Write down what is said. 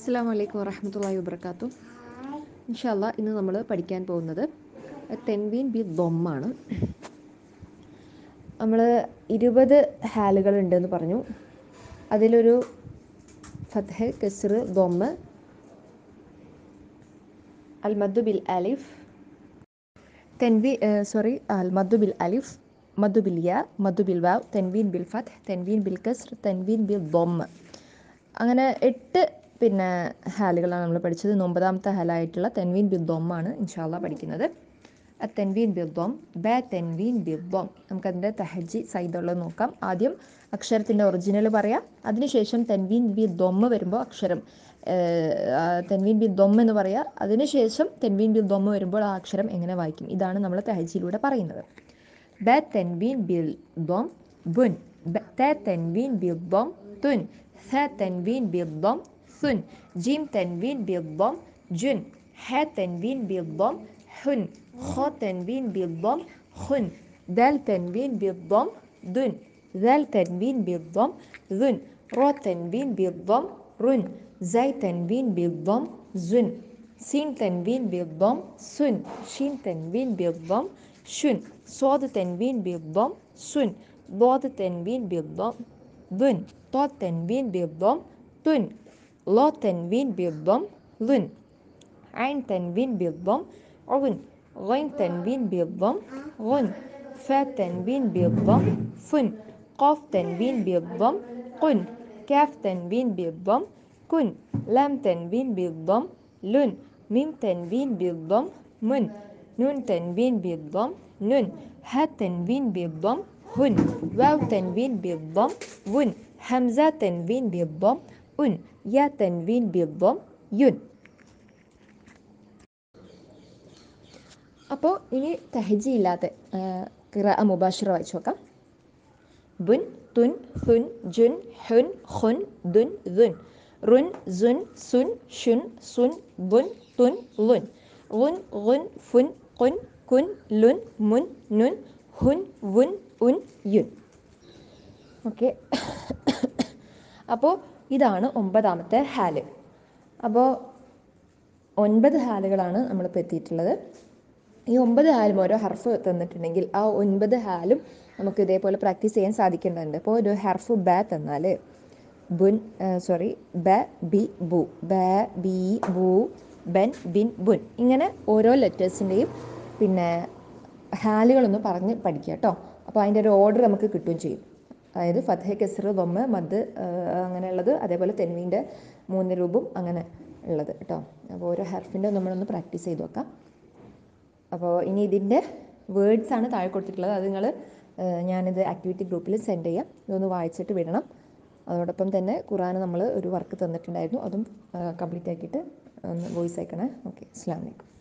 അസ്സാം വലൈക്കും വറഹമത്തല്ലാഹി വബർക്കാത്തു ഇൻഷല്ല ഇന്ന് നമ്മൾ പഠിക്കാൻ പോകുന്നത് തെൻവീൻ ബി ദൊമ്മാണ് നമ്മൾ ഇരുപത് ഹാലുകൾ ഉണ്ടെന്ന് പറഞ്ഞു അതിലൊരു ഫത്ഹ് കെസ്റ് ദൊമ്മ് അൽ മദ്ദു ബിൽ അലിഫ് തെൻവി സോറി അൽ മദ്ദു ബിൽ അലിഫ് മദ്ദു ബിൽ യ മദ്ദു ബിൽ വാവ് തെൻവീൻ ബിൽ ഫത്ഹ് തെൻവീൻ ബിൽ കസ്ർ തെൻവീൻ ബിൽ ദൊമ്മ് അങ്ങനെ എട്ട് പിന്നെ ഹാലുകളാണ് നമ്മൾ പഠിച്ചത് ഇന്ന് ഒമ്പതാമത്തെ ഹാലായിട്ടുള്ള തെൻവീൻ ബിൽ ദൊമ്മാണ് ഇൻഷാല്ല പഠിക്കുന്നത് അ തെൻവീൻ ബിൽ ദൊം ബ തെൻവീൻ ബിൽ ദൊം നമുക്കതിൻ്റെ തഹജി സൈദുള്ളത് നോക്കാം ആദ്യം അക്ഷരത്തിൻ്റെ ഒറിജിനൽ പറയാം അതിനുശേഷം തെൻവീൻ ബി ദൊമ്മ് വരുമ്പോൾ അക്ഷരം തെൻവീൻ ബി ദൊം എന്ന് പറയുക അതിനുശേഷം തെൻവീൻ ബി ദൊമ്മ് വരുമ്പോൾ ആ അക്ഷരം എങ്ങനെ വായിക്കും ഇതാണ് നമ്മൾ തഹജിയിലൂടെ പറയുന്നത് ബ തെൻവീൻ ബിൽ ദൊം ബുൻ ത തെൻവീൻ ബിൽ ദൊം തുൻ ث تنوين بالضم ثن جيم تنوين بالضم جن ح تنوين بالضم حن خ تنوين بالضم خن دال تنوين بالضم دن ذال تنوين بالضم ذن را تنوين بالضم رن زي تنوين بالضم زن سين تنوين بالضم سن شين تنوين بالضم شن صاد تنوين بالضم سن ضاد تنوين بالضم ضن طا تنوين بالضم طن لا تنوين بالضم ظن عين تنوين بالضم عن غين تنوين بالضم غن فا تنوين بالضم فن قاف تنوين بالضم قن كاف تنوين بالضم كن لام تنوين بالضم لن ميم تنوين بالضم من نون تنوين بالضم نن ها تنوين بالضم هن واو تنوين بالضم ون همزة تنوين بالضم أن يا تنوين بالضم ين അപ്പോൾ ഇനി തഹജി ഇല്ലാത്ത കിറ മുബാഷിറ വായിച്ചു നോക്കാം ബുൻ തുൻ ഹുൻ ജുൻ ഹുൻ ഖുൻ ദുൻ ദുൻ റുൻ സുൻ സുൻ ഷുൻ സുൻ ബുൻ തുൻ ലുൻ റുൻ റുൻ ഫുൻ കുൻ കുൻ ലുൻ മുൻ നുൻ ഹുൻ വുൻ ഉൻ യുൻ ഓക്കെ അപ്പോൾ ഇതാണ് ഒമ്പതാമത്തെ ഹാല് അപ്പോൾ ഒൻപത് ഹാലുകളാണ് നമ്മളിപ്പോൾ എത്തിയിട്ടുള്ളത് ഈ ഒമ്പത് ഹാലും ഓരോ ഹർഫ് തന്നിട്ടുണ്ടെങ്കിൽ ആ ഒൻപത് ഹാലും നമുക്ക് ഇതേപോലെ പ്രാക്ടീസ് ചെയ്യാൻ സാധിക്കേണ്ടതുണ്ട് അപ്പോൾ ഒരു ഹർഫ് ബ തന്നാൽ ബുൻ സോറി ബ ബി ബു ബ ബി ബു ബൻ ബിൻ ബുൻ ഇങ്ങനെ ഓരോ ലെറ്റേഴ്സിൻ്റെയും പിന്നെ ഹാലുകളൊന്ന് പറഞ്ഞ് പഠിക്കുക കേട്ടോ അപ്പോൾ അതിൻ്റെ ഒരു ഓർഡർ നമുക്ക് കിട്ടുകയും ചെയ്യും അതായത് ഫതഹ കെസർ ദൊമ്മ മദ് അങ്ങനെയുള്ളത് അതേപോലെ തെൻവീൻ്റെ മൂന്ന് രൂപം അങ്ങനെ ഉള്ളത് കേട്ടോ അപ്പോൾ ഓരോ ഹർഫിൻ്റെ നമ്മളൊന്ന് പ്രാക്ടീസ് ചെയ്ത് നോക്കാം അപ്പോൾ ഇനി ഇതിൻ്റെ വേർഡ്സ് ആണ് താഴെ കൊടുത്തിട്ടുള്ളത് അത് നിങ്ങൾ ഞാനിത് ആക്ടിവിറ്റി ഗ്രൂപ്പിൽ സെൻഡ് ചെയ്യാം ഇതൊന്ന് വായിച്ചിട്ട് വിടണം അതോടൊപ്പം തന്നെ ഖുറാൻ നമ്മൾ ഒരു വർക്ക് തന്നിട്ടുണ്ടായിരുന്നു അതും കംപ്ലീറ്റ് ആക്കിയിട്ട് ഒന്ന് വോയിസ് അയക്കണേ ഓക്കെ അസ്സാം വലൈക്കും